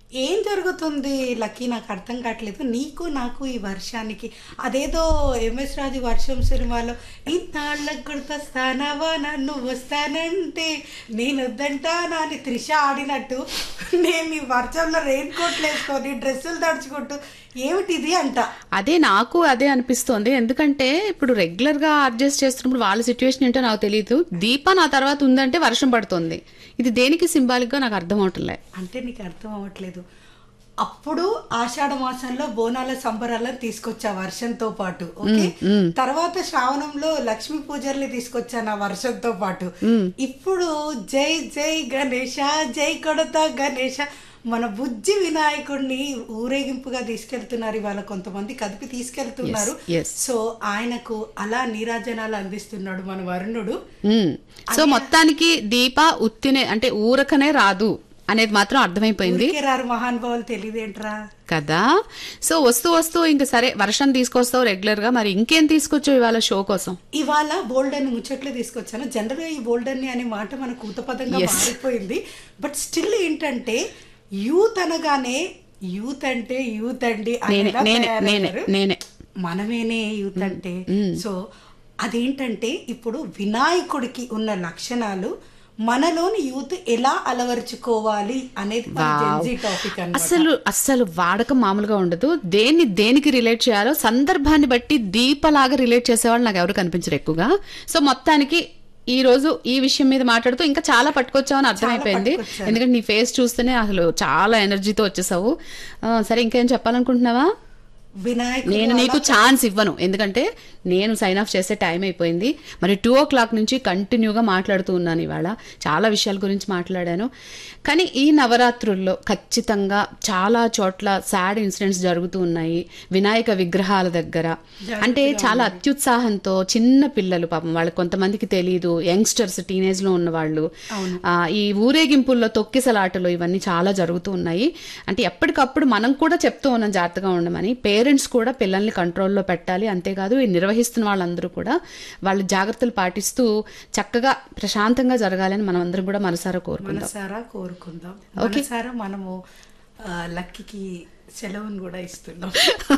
ఏం జరుగుతుంది లక్కీ నాకు అర్థం కావట్లేదు నీకు నాకు ఈ వర్షానికి అదేదో ఎంఎస్ రాజు వర్షం సినిమాలో ఇన్నాళ్ళకు గుర్తొస్తానవా నన్ను వస్తానంటే నేను వద్దంటానా అని త్రిష ఆడినట్టు నేను ఈ వర్షంలో రెయిన్ కోట్లు వేసుకొని డ్రెస్సులు తడుచుకుంటూ ఏమిటిది అంట అదే నాకు అదే అనిపిస్తోంది ఎందుకంటే ఇప్పుడు రెగ్యులర్ గా అడ్జస్ట్ చేస్తున్నప్పుడు వాళ్ళ సిచ్యువేషన్ ఏంటో నాకు తెలియదు దీప నా తర్వాత ఉందంటే వర్షం పడుతుంది ఇది దేనికి సింబాలిక్ గా నాకు అర్థం అవట్లే అంటే నీకు అర్థం అవ్వట్లేదు అప్పుడు ఆషాఢ మాసంలో బోనాల సంబరాలను తీసుకొచ్చా వర్షంతో పాటు ఓకే తర్వాత శ్రావణంలో లక్ష్మీ పూజల్ని తీసుకొచ్చాను ఆ వర్షంతో పాటు ఇప్పుడు జై జై గణేష జై కొడత గణేష మన బుజ్జి వినాయకుడిని ఊరేగింపుగా తీసుకెళ్తున్నారు ఇవాళ కొంతమంది కదిపి తీసుకెళ్తున్నారు Yes, yes. సో ఆయనకు అలా నీరాజనాలు అందిస్తున్నాడు మన వరుణుడు మ్మ్. సో మొత్తానికి దీప ఉత్తినే అంటే ఊరకనే రాదు అనేది మాత్రం అర్థమైపోయింది ఊరికే రారు మహానుభావులు తెలియదేంట్రా కదా సో వస్తూ వస్తూ ఇంక సరే వర్షం తీసుకొస్తావు రెగ్యులర్ గా మరి ఇంకేం తీసుకొచ్చావు ఇవాళ షో కోసం ఇవాళ బోల్డ్ అని ముచ్చట్లు తీసుకొచ్చాను జనరల్ గా ఈ బోల్డ్ అని అనే మాట మన కూతపదంగా Yes. మారిపోయింది బట్ స్టిల్ ఏంటంటే యూత్ అనగానే యూత్ అంటే యూత్ అండి అని నేనే ఎలా నేనే తయారయ్యారు? నేనే నేనే మనమేనే యూత్ అంటే సో అదేంటంటే ఇప్పుడు వినాయకుడికి ఉన్న లక్షణాలు మనలోని యూత్ ఎలా అలవరుచుకోవాలి అనేది వావ్. టాపిక్ అన్నమాట అసలు అస్సలు వాడకం మామూలుగా ఉండదు దేన్ని దేనికి రిలేట్ చేయాలో సందర్భాన్ని బట్టి దీపలాగా రిలేట్ చేసేవాళ్ళు నాకు ఎవరు కనిపించరు ఎక్కువగా సో మొత్తానికి ఈ రోజు ఈ విషయం మీద మాట్లాడుతూ ఇంకా చాలా పట్టుకొచ్చావని అర్థమైపోయింది పట్టుకొచ్చాను. ఎందుకంటే నీ ఫేస్ చూస్తేనే అసలు చాలా ఎనర్జీతో వచ్చేసావు ఆ, సరే ఇంకేం చెప్పాలనుకుంటున్నావా వినాయకుడు నేను నీకు ఛాన్స్ ఇవ్వను ఎందుకంటే నేను సైన్ ఆఫ్ చేసే టైం అయిపోయింది మరి టూ ఓ క్లాక్ నుంచి కంటిన్యూగా మాట్లాడుతూ ఉన్నాను ఇవాళ చాలా విషయాల గురించి మాట్లాడాను కానీ ఈ నవరాత్రుల్లో ఖచ్చితంగా చాలా చోట్ల సాడ్ ఇన్సిడెంట్స్ జరుగుతూ ఉన్నాయి వినాయక విగ్రహాల దగ్గర అంటే చాలా అత్యుత్సాహంతో చిన్న పిల్లలు పాపం వాళ్ళకి కొంతమందికి తెలియదు యంగ్స్టర్స్ టీనేజ్ లో ఉన్న వాళ్ళు ఆ, ఈ ఊరేగింపుల్లో తొక్కిసలాటలు ఇవన్నీ చాలా జరుగుతూ ఉన్నాయి అంటే ఎప్పటికప్పుడు మనం కూడా చెప్తూ ఉన్నాం జాగ్రత్తగా ఉండమని పేరెంట్స్ కూడా పిల్లల్ని కంట్రోల్లో పెట్టాలి అంతేకాదు ఈ నిర్వహిస్తున్న వాళ్ళందరూ కూడా వాళ్ళ జాగ్రత్తలు పాటిస్తూ చక్కగా ప్రశాంతంగా జరగాలని మనం అందరం కూడా మనసారా కోరుకుందాం మనసారా కోరుకుందాం మనసారా మనము ఆ, లక్కీకి సెలవును కూడా ఇస్తున్నాం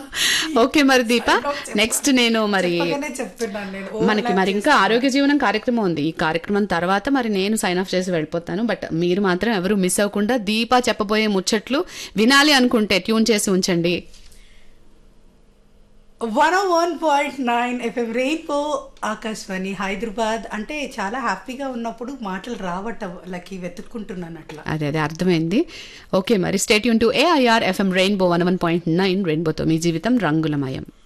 ఓకే మరి దీప నెక్స్ట్ నేను మరి చెప్పగానే చెప్తున్నాను నేను ఓ, మనకి మరి ఇంకా ఆరోగ్య జీవనం కార్యక్రమం ఉంది ఈ కార్యక్రమం తర్వాత మరి నేను సైన్ ఆఫ్ చేసి వెళ్ళిపోతాను బట్ మీరు మాత్రం ఎవరు మిస్ అవ్వకుండా దీప చెప్పబోయే ముచ్చట్లు వినాలి అనుకుంటే ట్యూన్ చేసి ఉంచండి one one point nine FM Rainbow ఆకాశవాణి హైదరాబాద్ అంటే చాలా హ్యాపీగా ఉన్నప్పుడు మాటలు రావటం లక్కీ వెతుక్కుంటున్నాను అట్లా అదే అదే అర్థమైంది ఓకే మరి స్టేట్ యూన్ to AIR FM Rainbow one one point nine రెయిన్బోతో మీ జీవితం రంగులమయం